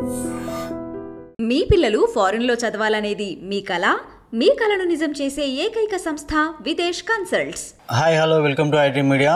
మీ పిల్లలు ఫారెన్లో చదవాలనేది మీ కల మీ కలను నిజం చేసే ఏకైక సంస్థ Videsh consults hi hello welcome to IT media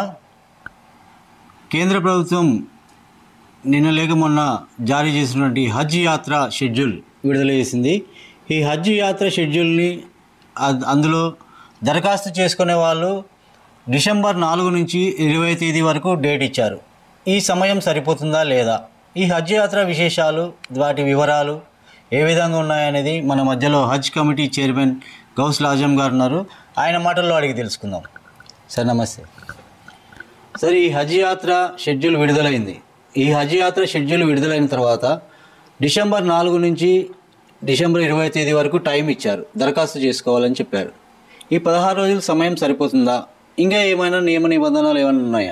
కేంద్ర ప్రభుత్వం నిన్న లేక మొన్న జారీ చేసినటువంటి హజ్ యాత్ర షెడ్యూల్ విడుదల చేసింది ఈ హజ్ యాత్ర షెడ్యూల్ని అద్- అందులో దరఖాస్తు చేసుకునే వాళ్ళు డిసెంబర్ నాలుగు నుంచి ఇరవై తేదీ వరకు డేట్ ఇచ్చారు ఈ సమయం సరిపోతుందా లేదా ఈ హజ్ యాత్ర విశేషాలు వాటి వివరాలు ఏ విధంగా ఉన్నాయనేది మన మధ్యలో హజ్ కమిటీ చైర్మన్ గౌస్ ఆజం గారు ఉన్నారు ఆయన మాటల్లో అడిగి తెలుసుకుందాం సార్ నమస్తే సార్ ఈ హజ్ యాత్ర షెడ్యూల్ విడుదలైంది ఈ హజ్ యాత్ర షెడ్యూల్ విడుదలైన తర్వాత డిసెంబర్ నాలుగు నుంచి డిసెంబర్ ఇరవై తేదీ వరకు టైం ఇచ్చారు దరఖాస్తు చేసుకోవాలని చెప్పారు ఈ పదహారు రోజుల సమయం సరిపోతుందా ఇంకా ఏమైనా నియమ నిబంధనలు ఏమైనా ఉన్నాయా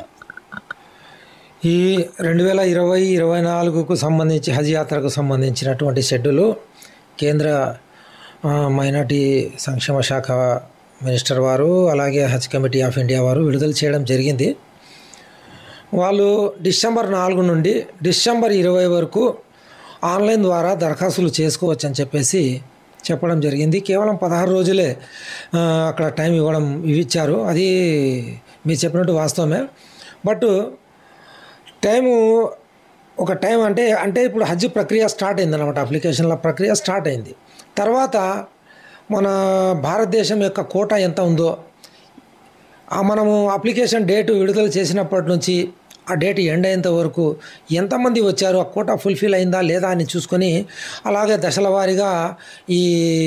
ఈ రెండు వేల ఇరవై ఇరవై నాలుగుకు సంబంధించి హజ్ యాత్రకు సంబంధించినటువంటి షెడ్యూలు కేంద్ర ఆ, మైనార్టీ సంక్షేమ శాఖ మినిస్టర్ వారు అలాగే హజ్ కమిటీ ఆఫ్ ఇండియా వారు విడుదల చేయడం జరిగింది వాళ్ళు డిసెంబర్ నాలుగు నుండి డిసెంబర్ ఇరవై వరకు ఆన్లైన్ ద్వారా దరఖాస్తులు చేసుకోవచ్చు అని చెప్పేసి చెప్పడం జరిగింది కేవలం పదహారు రోజులే ఆ, అక్కడ టైం ఇవ్వడం ఇచ్చారు అది మీరు చెప్పినట్టు వాస్తవమే బట్ టైము ఒక టైం అంటే అంటే ఇప్పుడు హజ్ ప్రక్రియ స్టార్ట్ అయింది అనమాట అప్లికేషన్ల ప్రక్రియ స్టార్ట్ అయింది తర్వాత మన భారతదేశం యొక్క కోట ఎంత ఉందో ఆ మనము అప్లికేషన్ డేట్ విడుదల చేసినప్పటి నుంచి ఆ డేట్ ఎండ్ అయ్యేంత వరకు ఎంతమంది వచ్చారు ఆ కోట ఫుల్ఫిల్ అయిందా లేదా అని చూసుకొని అలాగే దశల వారీగా ఈ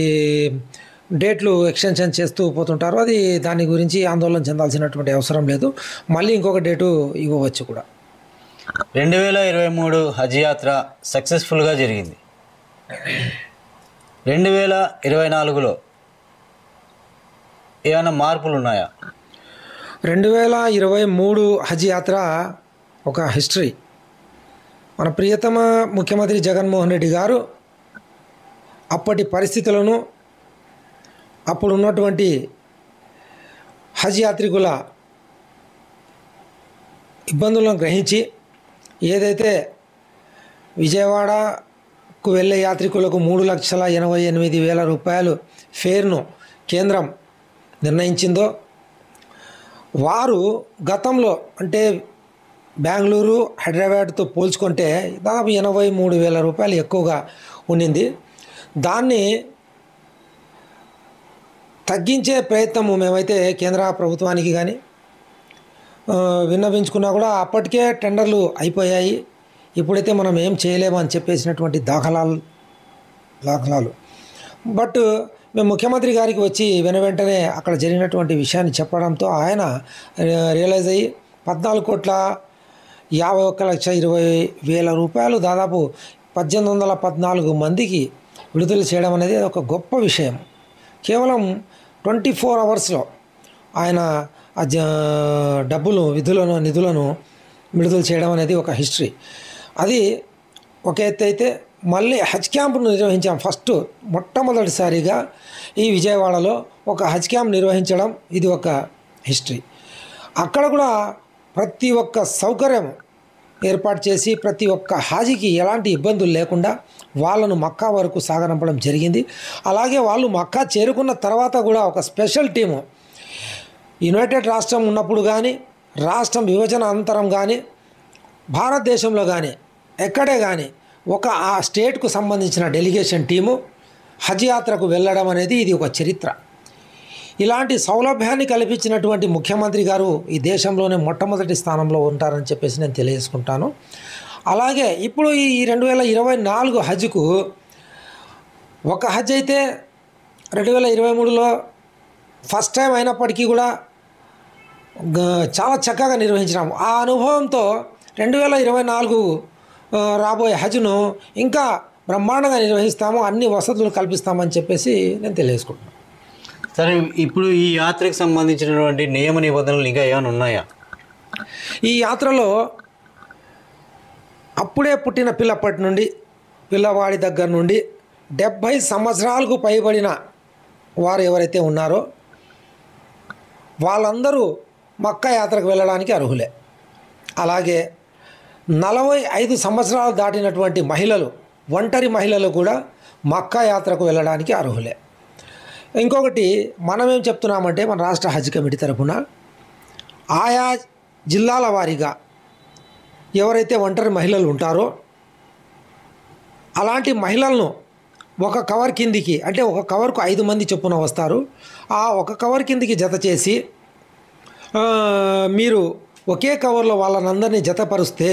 డేట్లు ఎక్స్టెన్షన్ చేస్తూ పోతుంటారు అది దాని గురించి ఆందోళన చెందాల్సినటువంటి అవసరం లేదు మళ్ళీ ఇంకొక డేటు ఇవ్వవచ్చు కూడా రెండు వేల ఇరవై మూడు హజ్ యాత్ర సక్సెస్ఫుల్గా జరిగింది రెండు వేల ఇరవై నాలుగులో ఏమైనా మార్పులు ఉన్నాయా రెండు వేల ఇరవై మూడు హజ్ యాత్ర ఒక హిస్టరీ మన ప్రియతమ ముఖ్యమంత్రి జగన్మోహన్ రెడ్డి గారు అప్పటి పరిస్థితులను అప్పుడు ఉన్నటువంటి హజ్ యాత్రికుల ఇబ్బందులను గ్రహించి ఏదైతే విజయవాడకు వెళ్ళే యాత్రికులకు మూడు లక్షల ఎనభై ఎనిమిది వేల రూపాయలు ఫేర్ను కేంద్రం నిర్ణయించిందో వారు గతంలో అంటే బెంగళూరు హైదరాబాద్తో పోల్చుకుంటే దాదాపు ఎనభై మూడు వేల రూపాయలు ఎక్కువగా ఉండింది దాన్ని తగ్గించే ప్రయత్నము మేమైతే కేంద్ర ప్రభుత్వానికి కానీ ఆ, విన్నవించుకున్నా కూడా అప్పటికే టెండర్లు అయిపోయాయి ఇప్పుడైతే మనం ఏం చేయలేమని చెప్పేసినటువంటి దాఖలాలు దాఖలాలు బట్ మేము ముఖ్యమంత్రి గారికి వచ్చి వెను వెంటనే అక్కడ జరిగినటువంటి విషయాన్ని చెప్పడంతో ఆయన రి- రియలైజ్ అయ్యి పద్నాలుగు కోట్ల యాభై ఒక్క లక్ష ఇరవై వేల రూపాయలు దాదాపు పద్దెనిమిది వందల పద్నాలుగు మందికి విడుదల చేయడం అనేది ఒక గొప్ప విషయం కేవలం ట్వంటీ ఫోర్ అవర్స్లో ఆయన ఆ జ డబ్బులు విధులను నిధులను విడుదల చేయడం అనేది ఒక హిస్టరీ అది ఒక ఎత్తు అయితే మళ్ళీ హజ్ క్యాంప్ను నిర్వహించాం ఫస్ట్ మొట్టమొదటిసారిగా ఈ విజయవాడలో ఒక హజ్ క్యాంప్ నిర్వహించడం ఇది ఒక హిస్టరీ అక్కడ కూడా ప్రతి ఒక్క సౌకర్యం ఏర్పాటు చేసి ప్రతి ఒక్క హాజీకి ఎలాంటి ఇబ్బందులు లేకుండా వాళ్ళను మక్కా వరకు సాగనంపడం జరిగింది అలాగే వాళ్ళు మక్కా చేరుకున్న తర్వాత కూడా ఒక స్పెషల్ టీము యునైటెడ్ రాష్ట్రం ఉన్నప్పుడు కానీ రాష్ట్రం విభజన అనంతరం కానీ భారతదేశంలో కానీ ఎక్కడే కానీ ఒక ఆ స్టేట్కు సంబంధించిన డెలిగేషన్ టీము హజ్ యాత్రకు వెళ్ళడం అనేది ఇది ఒక చరిత్ర ఇలాంటి సౌలభ్యాన్ని కల్పించినటువంటి ముఖ్యమంత్రి గారు ఈ దేశంలోనే మొట్టమొదటి స్థానంలో ఉంటారని చెప్పేసి నేను తెలియజేసుకుంటాను అలాగే ఇప్పుడు ఈ రెండు వేల ఇరవై నాలుగు హజ్కు ఒక హజ్ అయితే రెండు వేల ఇరవై మూడులో ఫస్ట్ టైం అయినప్పటికీ కూడా గ- చాలా చక్కగా నిర్వహించినాము ఆ అనుభవంతో రెండు వేల ఇరవై నాలుగు ఆ, రాబోయే హజ్ను ఇంకా బ్రహ్మాండంగా నిర్వహిస్తాము అన్ని వసతులు కల్పిస్తామని చెప్పేసి నేను తెలియజేసుకుంటున్నాను సరే ఇప్పుడు ఈ యాత్రకు సంబంధించినటువంటి నియమ నిబంధనలు ఇంకా ఏమైనా ఉన్నాయా ఈ యాత్రలో అప్పుడే పుట్టిన పిల్లప్పటి నుండి పిల్లవాడి దగ్గర నుండి డెబ్భై సంవత్సరాలకు పైబడిన వారు ఎవరైతే ఉన్నారో వాళ్ళందరూ మక్కా యాత్రకు వెళ్ళడానికి అర్హులే అలాగే నలభై ఐదు సంవత్సరాలు దాటినటువంటి మహిళలు ఒంటరి మహిళలు కూడా మక్కా యాత్రకు వెళ్ళడానికి అర్హులే ఇంకొకటి మనం ఏం చెప్తున్నామంటే మన రాష్ట్ర హజ్ కమిటీ తరఫున ఆయా జిల్లాల వారీగా ఎవరైతే ఒంటరి మహిళలు ఉంటారో అలాంటి మహిళలను ఒక కవర్ కిందికి అంటే ఒక కవర్కు ఐదు మంది చొప్పున వస్తారు ఆ ఒక కవర్ కిందికి జత చేసి ఆ, మీరు ఒకే కవర్లో వాళ్ళనందరినీ జతపరుస్తే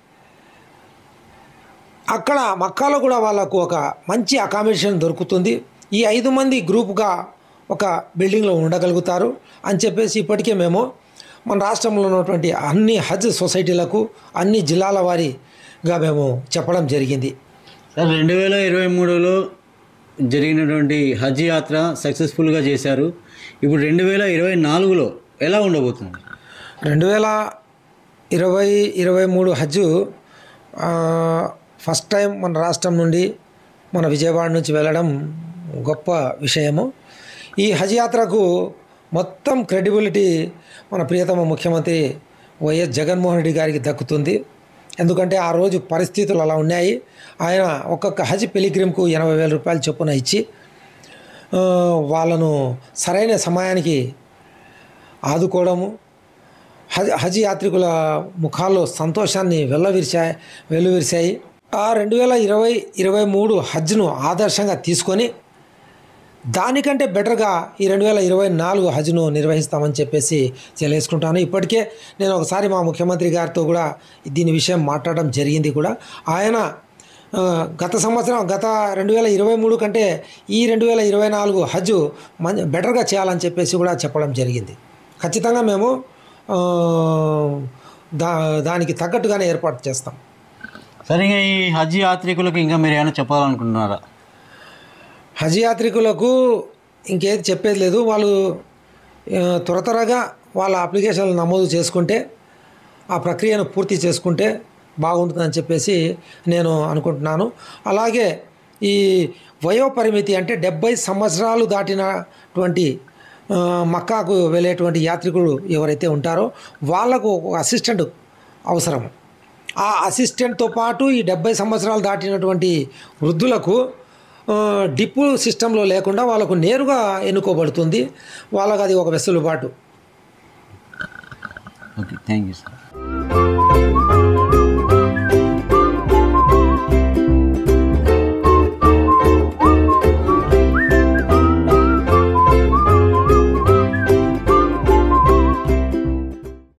అక్కడ మక్కాలో కూడా వాళ్ళకు ఒక మంచి అకామిడేషన్ దొరుకుతుంది ఈ ఐదు మంది గ్రూప్గా ఒక బిల్డింగ్లో ఉండగలుగుతారు అని చెప్పేసి ఇప్పటికే మేము మన రాష్ట్రంలో ఉన్నటువంటి అన్ని హజ్ సొసైటీలకు అన్ని జిల్లాల వారీగా మేము చెప్పడం జరిగింది సార్ రెండు వేల ఇరవై మూడులో జరిగినటువంటి హజ్ యాత్ర సక్సెస్ఫుల్గా చేశారు ఇప్పుడు రెండు వేల ఇరవై నాలుగులో ఎలా ఉండబోతుంది రెండు వేల ఇరవై ఇరవై మూడు హజ్ ఆ, ఫస్ట్ టైం మన రాష్ట్రం నుండి మన విజయవాడ నుంచి వెళ్ళడం గొప్ప విషయము ఈ హజ్ యాత్రకు మొత్తం క్రెడిబిలిటీ మన ప్రియతమ ముఖ్యమంత్రి వైఎస్ జగన్మోహన్ రెడ్డి గారికి దక్కుతుంది ఎందుకంటే ఆ రోజు పరిస్థితులు అలా ఉన్నాయి ఆయన ఒక్కొక్క హజ్ పిలిగ్రిమ్కు ఎనభై వేల రూపాయలు చొప్పున ఇచ్చి ఆ, వాళ్ళను సరైన సమయానికి ఆదుకోవడము హజ్ హజ్ యాత్రికుల ముఖాల్లో సంతోషాన్ని వెళ్ళవిరిచాయి వెల్లువిరిశాయి ఆ రెండు వేల ఇరవై ఇరవై మూడు హజ్ను ఆదర్శంగా తీసుకొని దానికంటే బెటర్గా ఈ రెండు వేల ఇరవై నాలుగు హజ్ను నిర్వహిస్తామని చెప్పేసి తెలియజేసుకుంటాను ఇప్పటికే నేను ఒకసారి మా ముఖ్యమంత్రి గారితో కూడా దీని విషయం మాట్లాడడం జరిగింది కూడా ఆయన ఆ, గత సంవత్సరం గత రెండు వేల ఇరవై మూడు కంటే ఈ రెండు వేల ఇరవై నాలుగు హజ్ మంచి బెటర్గా చేయాలని చెప్పేసి కూడా చెప్పడం జరిగింది ఖచ్చితంగా మేము ఆ, దా దానికి తగ్గట్టుగానే ఏర్పాటు చేస్తాం సరే ఇంకా ఈ హజ్ యాత్రికులకు ఇంకా మీరు ఏమైనా చెప్పాలనుకుంటున్నారా హజ్ యాత్రికులకు ఇంకేది చెప్పేది లేదు వాళ్ళు ఆ, త్వర త్వరగా వాళ్ళ అప్లికేషన్లు నమోదు చేసుకుంటే ఆ ప్రక్రియను పూర్తి చేసుకుంటే బాగుంటుందని చెప్పేసి నేను అనుకుంటున్నాను అలాగే ఈ వయో పరిమితి అంటే డెబ్బై సంవత్సరాలు దాటినటువంటి ఆ, మక్కాకు వెళ్ళేటువంటి యాత్రికులు ఎవరైతే ఉంటారో వాళ్ళకు ఒక అసిస్టెంట్ అవసరం ఆ అసిస్టెంట్తో పాటు ఈ డెబ్బై సంవత్సరాలు దాటినటువంటి వృద్ధులకు ఆ, డిప్పు సిస్టంలో లేకుండా వాళ్ళకు నేరుగా ఎన్నుకోబడుతుంది వాళ్ళకి అది ఒక వెసులుబాటు ఓకే థ్యాంక్ యూ సార్